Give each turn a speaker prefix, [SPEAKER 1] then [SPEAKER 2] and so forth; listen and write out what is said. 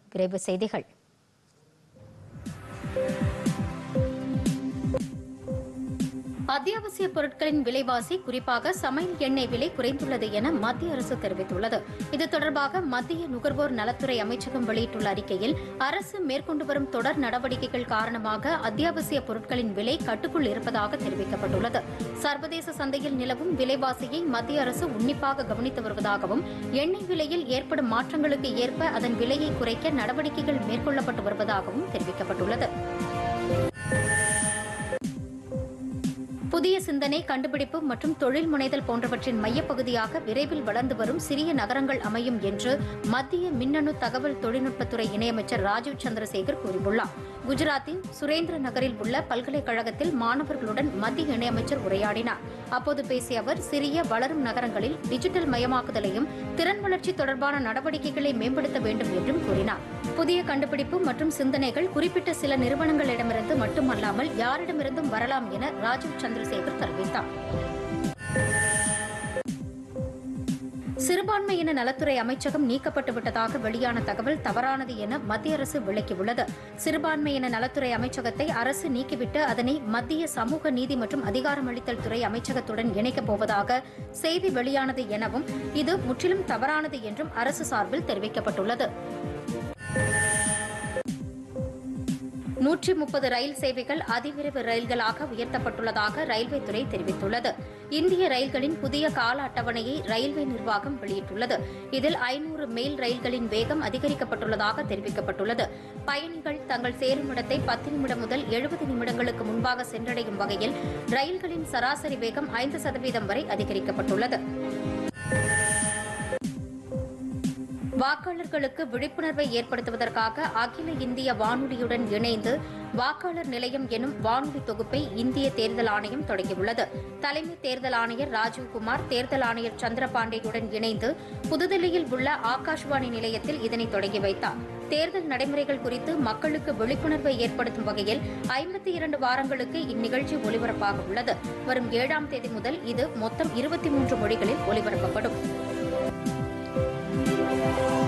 [SPEAKER 1] விரைவு செய்திகள் அத்தியாவசிய பொருட்களின் விலைவாசி குறிப்பாக சமையல் எண்ணெய் விலை குறைந்துள்ளது என மத்திய அரசு தெரிவித்துள்ளது இது தொடர்பாக மத்திய நுகர்வோர் நலத்துறை அமைச்சகம் வெளியிட்டுள்ள அறிக்கையில் அரசு மேற்கொண்டு வரும் தொடர் நடவடிக்கைகள் காரணமாக அத்தியாவசிய பொருட்களின் விலை கட்டுக்குள் இருப்பதாக தெரிவிக்கப்பட்டுள்ளது சர்வதேச சந்தையில் நிலவும் விலைவாசியை மத்திய அரசு உன்னிப்பாக கவனித்து வருவதாகவும் எண்ணெய் விலையில் ஏற்படும் மாற்றங்களுக்கு ஏற்ப அதன் விலையை குறைக்க நடவடிக்கைகள் மேற்கொள்ளப்பட்டு வருவதாகவும் தெரிவிக்கப்பட்டுள்ளது புதிய சிந்தனை கண்டுபிடிப்பு மற்றும் தொழில் முனைதல் போன்றவற்றின் மையப்பகுதியாக விரைவில் வளர்ந்து வரும் சிறிய நகரங்கள் அமையும் என்று மத்திய மின்னணு தகவல் தொழில்நுட்பத்துறை இணையமைச்சர் ராஜீவ் சந்திரசேகர் கூறியுள்ளார் குஜராத்தின் சுரேந்திர நகரில் உள்ள பல்கலைக்கழகத்தில் மாணவர்களுடன் மத்திய இணையமைச்சர் உரையாடினார் அப்போது பேசிய அவர் சிறிய வளரும் நகரங்களில் டிஜிட்டல் மயமாக்குதலையும் திறன் வளர்ச்சி தொடர்பான நடவடிக்கைகளை மேம்படுத்த வேண்டும் என்றும் கூறினார் புதிய கண்டுபிடிப்பு மற்றும் சிந்தனைகள் குறிப்பிட்ட சில நிறுவனங்களிடமிருந்து மட்டுமல்லாமல் யாரிடமிருந்தும் வரலாம் என ராஜீவ் சந்திரசேகர் தெரிவித்தார் சிறுபான்மையின நலத்துறை அமைச்சகம் நீக்கப்பட்டு விட்டதாக வெளியான தகவல் தவறானது என மத்திய அரசு விளக்கியுள்ளது சிறுபான்மையின நலத்துறை அமைச்சகத்தை அரசு நீக்கிவிட்டு அதனை மத்திய சமூக நீதி மற்றும் அதிகாரமளித்தல் துறை அமைச்சகத்துடன் இணைக்கப் போவதாக செய்தி வெளியானது எனவும் இது முற்றிலும் தவறானது என்றும் அரசு சார்பில் தெரிவிக்கப்பட்டுள்ளது நூற்றி முப்பது ரயில் சேவைகள் அதிவிரைவு ரயில்களாக உயர்த்தப்பட்டுள்ளதாக ரயில்வே துறை தெரிவித்துள்ளது இந்திய ரயில்களின் புதிய கால அட்டவணையை ரயில்வே நிர்வாகம் வெளியிட்டுள்ளது இதில் ஐநூறு மெயில் ரயில்களின் வேகம் அதிகரிக்கப்பட்டுள்ளதாக தெரிவிக்கப்பட்டுள்ளது பயணிகள் தங்கள் சேரும் இடத்தை பத்து நிமிடம் முதல் எழுபது நிமிடங்களுக்கு முன்பாக சென்றடையும் வகையில் ரயில்களின் சராசரி வேகம் ஐந்து சதவீதம் வரை அதிகரிக்கப்பட்டுள்ளது வாக்காளர்களுக்கு விழிப்புணர்வை ஏற்படுத்துவதற்காக அகில இந்திய வானொலியுடன் இணைந்து வாக்காளர் நிலையம் எனும் வானொலி தொகுப்பை இந்திய தேர்தல் ஆணையம் தொடங்கியுள்ளது தலைமை தேர்தல் ஆணையர் ராஜீவ்குமார் தேர்தல் ஆணையர் சந்திரபாண்டேயுடன் இணைந்து புதுதில்லியில் உள்ள ஆகாஷ்வாணி நிலையத்தில் இதனை தொடங்கி வைத்தார் தேர்தல் நடைமுறைகள் குறித்து மக்களுக்கு விழிப்புணர்வை ஏற்படுத்தும் வகையில் ஐம்பத்தி இரண்டு வாரங்களுக்கு இந்நிகழ்ச்சி ஒலிபரப்பாக உள்ளது வரும் ஏழாம் தேதி முதல் இது மொத்தம் இருபத்தி மூன்று மொழிகளில் ஒலிபரப்பப்படும்